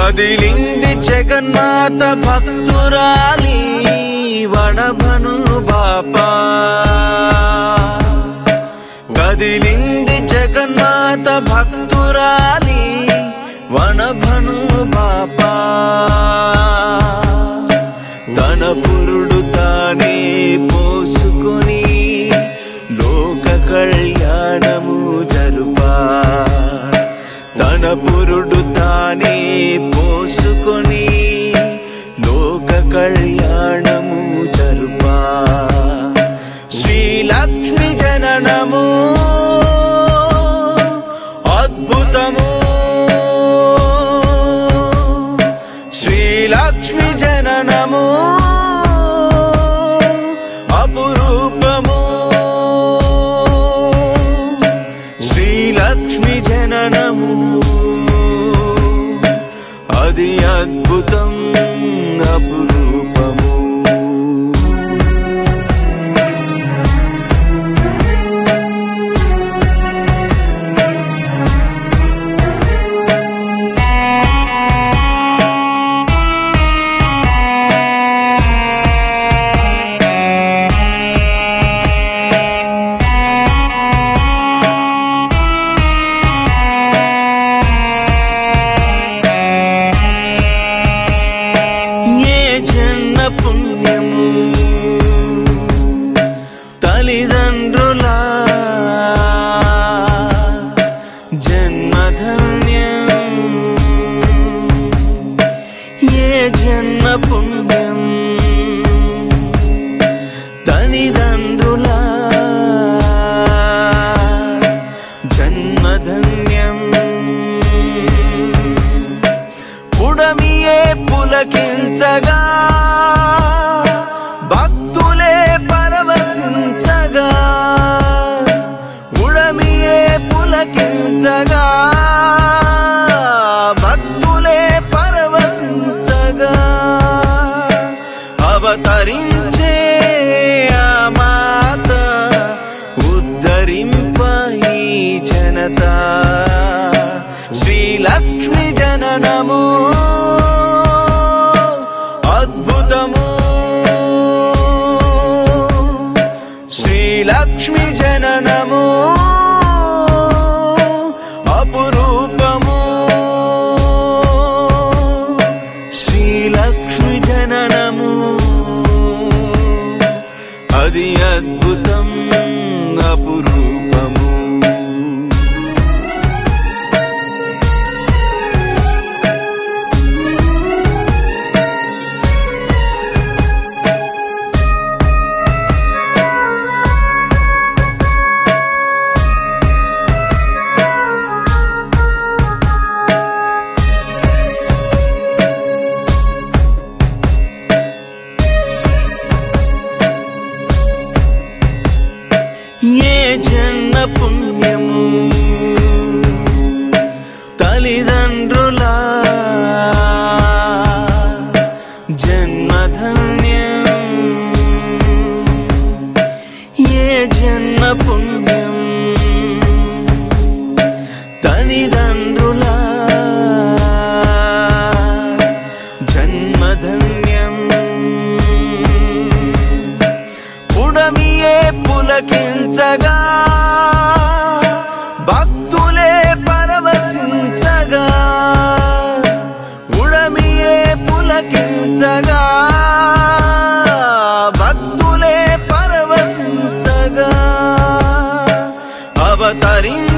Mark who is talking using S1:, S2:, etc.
S1: కదిలింది జగన్నాథ భక్తురాలి వడభను బాపా కదిలింది జగన్నాథ భక్తురాలి వనభను బాపా తన పురుడు తానే పోసుకొని లోక కళ్యాణము జరుపా తన పురుడు తానే పోసుకొని లోక కళ్యాణము జరుపా శ్రీలక్ష్మి జననము అద్భుతము శ్రీలక్ష్మి జననము అపురూపము శ్రీలక్ష్మి జననము అది అద్భుతం అపురూపము ఏ జన్మ పుణ్యము తల్లిదండ్రుల జన్మధన్యం ఏ జన్మ పుణ్యం తల్లిదండ్రుల జన్మధన్యం పుడమియే పులకించగా భక్తులే పరవశించగా ఉడమియే పులకించగా భక్తులే పరవశించగా అవతరించే ఆ మాత ఉద్ధరింప ఈ జనత శ్రీలక్ష్మి జననము అద్భుతము శ్రీలక్ష్మి జననము అపురూపము శ్రీలక్ష్మి జననము అది అద్భుతం అపురూపము ఏ జన్మ పుణ్యము తల్లిదండ్రుల జన్మధన్యం ఏ జన్మ పుణ్యం తల్లిదండ్రుల జన్మధన్యం పుడమియే పులకించగా భక్తులే పరవశించగా ఉడమియే పులకించగా భక్తులే పరవశించగా అవతరించే